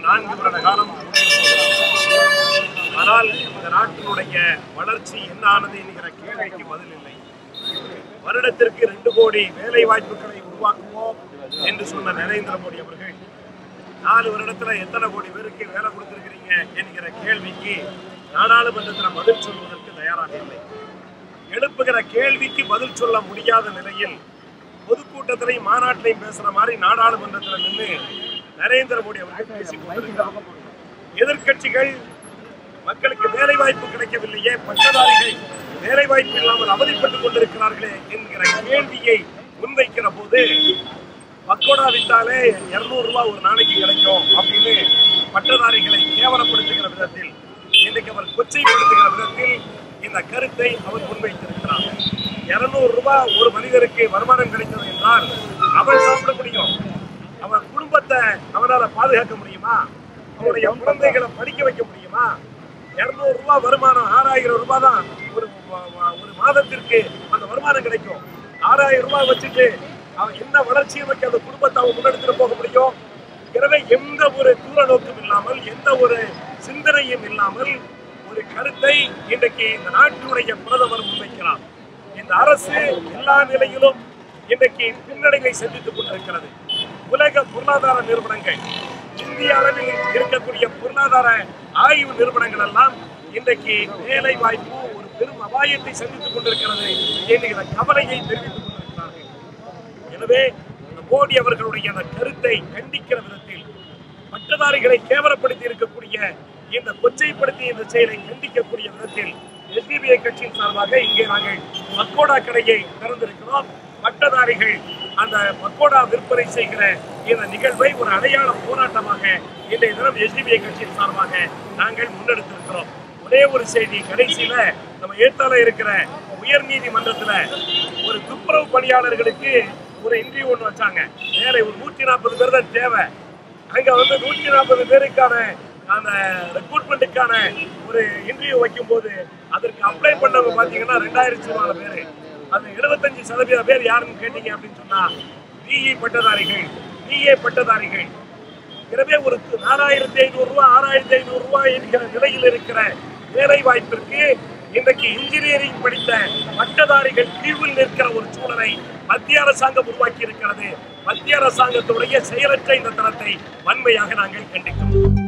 நான்கு வருட காலம் ஆனால் இந்த நாட்டினுடைய வளர்ச்சி என்ன ஆனது என்கிற கேள்விக்கு பதில் இல்லை வருடத்திற்கு ரெண்டு கோடி வேலை வாய்ப்புகளை உருவாக்குவோம் என்று சொன்ன நரேந்திர மோடி அவர்கள் நாலு வருடத்துல எத்தனை கோடி பேருக்கு வேலை கொடுத்திருக்கிறீங்க என்கிற கேள்விக்கு நாடாளுமன்றத்தில் பதில் சொல்வதற்கு தயாராக இல்லை எழுப்புகிற கேள்விக்கு பதில் சொல்ல முடியாத நிலையில் பொதுக்கூட்டத்திலையும் மாநாட்டிலையும் பேசுற மாதிரி நாடாளுமன்றத்தில் நின்று நரேந்திர மோடி அவர்கள் பேசிக் கொண்டிருக்கிறார் எதிர்க்கட்சிகள் மக்களுக்கு வேலை வாய்ப்பு கிடைக்கவில்லையே பட்டதாரிகள் வேலை வாய்ப்பு இல்லாமல் அவதிப்பட்டுக் கொண்டிருக்கிறார்களே என்கிற கேள்வியை முன்வைக்கிற போது பக்கோடா விட்டாலே இருநூறு ரூபாய் ஒரு நாளைக்கு கிடைக்கும் அப்படின்னு பட்டதாரிகளை கேவலப்படுத்துகிற விதத்தில் இன்றைக்கு அவர் கொச்சைப்படுத்துகிற விதத்தில் இந்த கருத்தை அவர் முன்வைத்திருக்கிறார் இருநூறு ரூபாய் ஒரு மனிதருக்கு வருமானம் கிடைத்தது என்றால் அவன் சாப்பிட முடியும் அவன் குடும்பத்தை அவனால பாதுகாக்க முடியுமா அவனுடைய குழந்தைகளை படிக்க வைக்க முடியுமா இருநூறு ரூபாய் வருமானம் ஆறாயிரம் ரூபாய் தான் ஒரு வ- வ- ஒரு மாதத்திற்கு அந்த வருமானம் கிடைக்கும் ஆறாயிரம் ரூபாய் வச்சுட்டு அவன் என்ன வளர்ச்சியை வைக்க அந்த குடும்பத்தை அவன் முன்னெடுத்துட்டு போக முடியும் எனவே எந்த ஒரு தூர நோக்கும் இல்லாமல் எந்த ஒரு சிந்தனையும் இல்லாமல் ஒரு கருத்தை இன்றைக்கு இந்த நாட்டினுடைய பிரதமர் முன்வைக்கிறார் இந்த அரசு எல்லா நிலையிலும் இன்றைக்கு பின்னடைவை சந்தித்துக் கொண்டிருக்கிறது உலக பொருளாதார நிறுவனங்கள் இந்திய அளவில் இருக்கக்கூடிய பொருளாதார ஆய்வு நிறுவனங்கள் எல்லாம் இன்றைக்கு வேலை வாய்ப்பு ஒரு பெரும் அபாயத்தை சந்தித்துக் கொண்டிருக்கிறது என்கிற கவலையை தெரிவித்துக் கொண்டிருக்கிறார்கள் எனவே இந்த மோடி அவர்களுடைய அந்த கருத்தை கண்டிக்கிற விதத்தில் பட்டதாரிகளை கேவலப்படுத்தி இருக்கக்கூடிய இந்த கொச்சைப்படுத்திய இந்த செயலை கண்டிக்கக்கூடிய விதத்தில் எஸ்டிபிஐ கட்சியின் சார்பாக இங்கே நாங்கள் பக்கோடா கடையை திறந்திருக்கிறோம் பட்டதாரிகள் அந்த பக்கோடா விற்பனை செய்கிற இந்த நிகழ்வை ஒரு அடையாள போராட்டமாக இன்றைய தினம் எஸ்டிபிஐ கட்சியின் சார்பாக நாங்கள் முன்னெடுத்திருக்கிறோம் ஒரே ஒரு செய்தி கடைசியில நம்ம ஏத்தால இருக்கிற உயர் நீதிமன்றத்துல ஒரு துப்புரவு பணியாளர்களுக்கு ஒரு இன்டர்வியூ ஒன்று வச்சாங்க வேலை ஒரு நூற்றி நாற்பது பேர் தான் தேவை அங்க வந்து நூற்றி நாற்பது பேருக்கான அந்த ரெக்ரூட்மெண்ட்டுக்கான ஒரு இன்டர்வியூ வைக்கும்போது அதற்கு அப்ளை பண்ணவங்க பார்த்தீங்கன்னா ரெண்டாயிரத்தி நாலு பேர் அது எழுபத்தஞ்சு சதவீத பேர் யாருன்னு கேட்டீங்க அப்படின்னு சொன்னா பிஇ பட்டதாரிகள் பிஏ பட்டதாரிகள் எனவே ஒரு நாலாயிரத்தி ஐநூறு ரூபாய் ஆறாயிரத்தி ஐநூறு ரூபாய் என்கிற நிலையில் இருக்கிற வேலை வாய்ப்பிற்கு இன்றைக்கு இன்ஜினியரிங் படித்த பட்டதாரிகள் கீழில் நிற்கிற ஒரு சூழலை மத்திய அரசாங்கம் உருவாக்கி இருக்கிறது மத்திய அரசாங்கத்துடைய செயலற்ற இந்த தரத்தை வன்மையாக நாங்கள் கண்டிக்கிறோம்